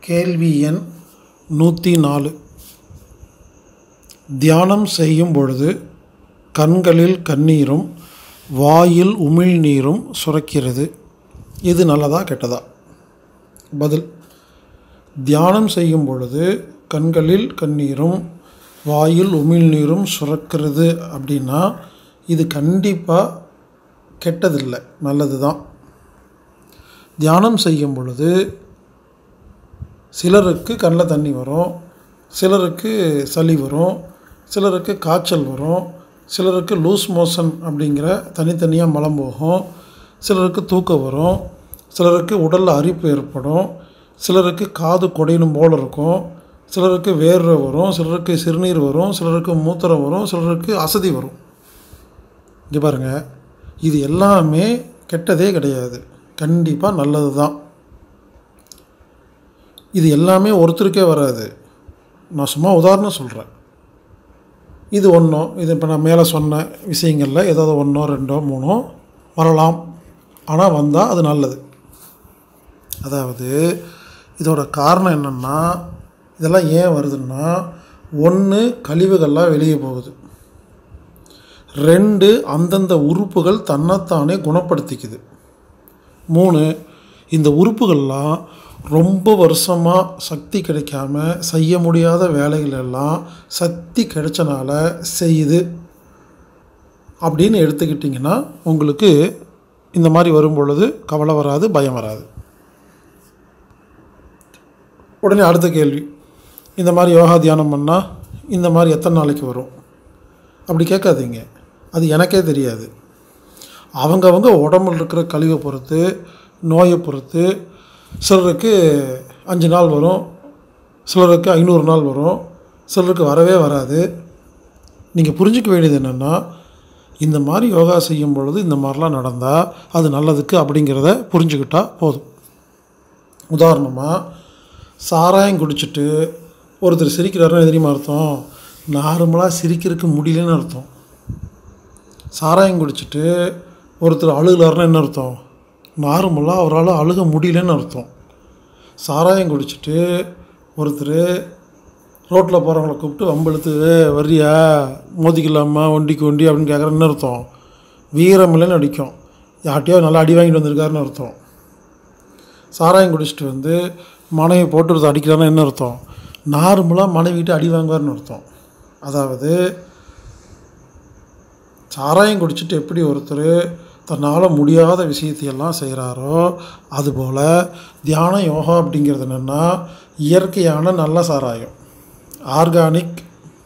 கேள்வி எண் நூற்றி நாலு தியானம் செய்யும் பொழுது கண்களில் கண்ணீரும் வாயில் உமிழ்நீரும் சுரக்கிறது இது நல்லதா கெட்டதா பதில் தியானம் செய்யும் பொழுது கண்களில் கண்ணீரும் வாயில் உமிழ்நீரும் சுரக்கிறது அப்படின்னா இது கண்டிப்பாக கெட்டதில்லை நல்லது தான் தியானம் செய்யும் பொழுது சிலருக்கு கண்ணில் தண்ணி வரும் சிலருக்கு சளி வரும் சிலருக்கு காய்ச்சல் வரும் சிலருக்கு லூஸ் மோஷன் அப்படிங்கிற தனித்தனியாக மலம் போகும் சிலருக்கு தூக்கம் வரும் சிலருக்கு உடலில் அரிப்பு ஏற்படும் சிலருக்கு காது குடையணும் போல் இருக்கும் சிலருக்கு வேர்வை வரும் சிலருக்கு சிறுநீர் வரும் சிலருக்கு மூத்திரம் வரும் சிலருக்கு அசதி வரும் இங்கே பாருங்கள் இது எல்லாமே கெட்டதே கிடையாது கண்டிப்பாக நல்லது தான் இது எல்லாமே ஒருத்தருக்கே வராது நான் சும்மா உதாரணம் சொல்கிறேன் இது ஒன்றோ இது இப்போ நான் மேலே சொன்ன விஷயங்களில் ஏதாவது ஒன்றோ ரெண்டோ மூணோ வரலாம் ஆனால் வந்தால் அது நல்லது அதாவது இதோட காரணம் என்னென்னா இதெல்லாம் ஏன் வருதுன்னா ஒன்று கழிவுகள்லாம் வெளியே போகுது ரெண்டு அந்தந்த உறுப்புகள் தன்னைத்தானே குணப்படுத்திக்குது மூணு இந்த உறுப்புகள்லாம் ரொம்ப வருஷமாக சக்தி கிடைக்காம செய்ய முடியாத வேலைகள் எல்லாம் சக்தி கிடைச்சனால செய்யுது அப்படின்னு எடுத்துக்கிட்டிங்கன்னா உங்களுக்கு இந்த மாதிரி வரும் பொழுது கவலை வராது பயம் வராது உடனே அடுத்த கேள்வி இந்த மாதிரி யோகா தியானம் பண்ணால் இந்த மாதிரி எத்தனை நாளைக்கு வரும் அப்படி கேட்காதீங்க அது எனக்கே தெரியாது அவங்கவங்க உடம்புல இருக்கிற கழிவை பொறுத்து நோயை பொறுத்து சிலருக்கு அஞ்சு நாள் வரும் சிலருக்கு ஐநூறு நாள் வரும் சிலருக்கு வரவே வராது நீங்கள் புரிஞ்சிக்க வேண்டியது என்னென்னா இந்த மாதிரி யோகா செய்யும் பொழுது இந்த மாதிரிலாம் நடந்தால் அது நல்லதுக்கு அப்படிங்கிறத புரிஞ்சுக்கிட்டா போதும் உதாரணமாக சாராயம் குடிச்சிட்டு ஒருத்தர் சிரிக்கிறாருன்னு தெரியுமா அர்த்தம் நார்மலாக சிரிக்கிறதுக்கு முடியலன்னு அர்த்தம் சாராயம் குடிச்சிட்டு ஒருத்தர் அழுகிறாருன்னு என்ன அர்த்தம் நார்மலாக அவரால் அழுக முடியலன்னு அர்த்தம் சாராயம் குடிச்சிட்டு ஒருத்தர் ரோட்டில் போகிறவங்கள கூப்பிட்டு வம்பெழுத்து வர்றியா மோதிக்கலாமா ஒண்டிக்கு ஒண்டி அப்படின்னு கேட்குறேன்னு அர்த்தம் வீரமில்லைன்னு அடிக்கும் யார்ட்டையோ நல்லா அடி வாங்கிட்டு வந்திருக்காருன்னு அர்த்தம் சாராயம் குடிச்சிட்டு வந்து மனைவி போட்டு ஒருத்தர் அடிக்கிறான்னு என்ன அர்த்தம் நார்மலாக மனைவிட்டு அடி வாங்குவார்னு அர்த்தம் அதாவது சாராயம் குடிச்சிட்டு எப்படி ஒருத்தர் தன்னால் முடியாத விஷயத்தையெல்லாம் செய்கிறாரோ அதுபோல் தியான யோகா அப்படிங்கிறது என்னென்னா இயற்கையான நல்ல சாராயம் ஆர்கானிக்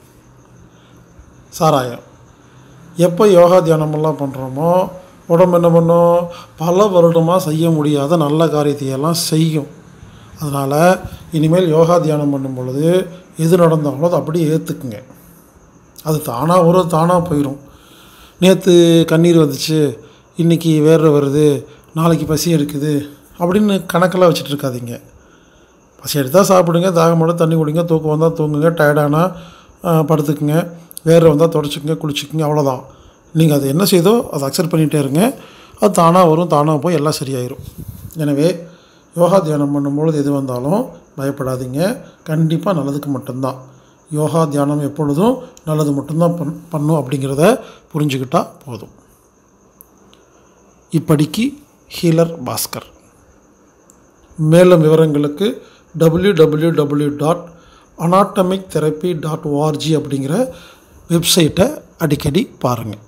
சாராயம் எப்போ யோகா தியானமெல்லாம் பண்ணுறோமோ உடம்பு என்ன பண்ணும் பல வருடமாக செய்ய முடியாத நல்ல காரியத்தையெல்லாம் செய்யும் அதனால் இனிமேல் யோகா தியானம் பண்ணும் பொழுது எது நடந்தாலும் அதை அப்படியே ஏற்றுக்குங்க அது தானாக வரும் தானாக போயிடும் நேற்று கண்ணீர் வந்துச்சு இன்றைக்கி வேர்வை வருது நாளைக்கு பசி எடுக்குது அப்படின்னு கணக்கெல்லாம் வச்சுட்டு இருக்காதீங்க பசி எடுத்தால் சாப்பிடுங்க தாகம் மட்டும் தண்ணி குடிங்க தூக்கம் வந்தால் தூங்குங்க டயர்டானா படுத்துக்குங்க வேர்வை வந்தால் தொடச்சிக்குங்க குளிச்சுக்குங்க அவ்வளோதான் நீங்கள் அது என்ன செய்தோ அதை அக்செப்ட் பண்ணிகிட்டே இருங்க அது தானாக வரும் தானாக போய் எல்லாம் சரியாயிரும் எனவே யோகா தியானம் பண்ணும்பொழுது எது வந்தாலும் பயப்படாதீங்க கண்டிப்பாக நல்லதுக்கு மட்டும்தான் யோகா தியானம் எப்பொழுதும் நல்லது மட்டும்தான் பண் பண்ணும் அப்படிங்கிறத புரிஞ்சுக்கிட்டா போதும் இப்படிக்கு ஹீலர் பாஸ்கர் மேலும் விவரங்களுக்கு W W W dot anatomic therapy dot O R G அப்படிங்கிற வெப்சைட்டை அடிக்கடி பாருங்கள்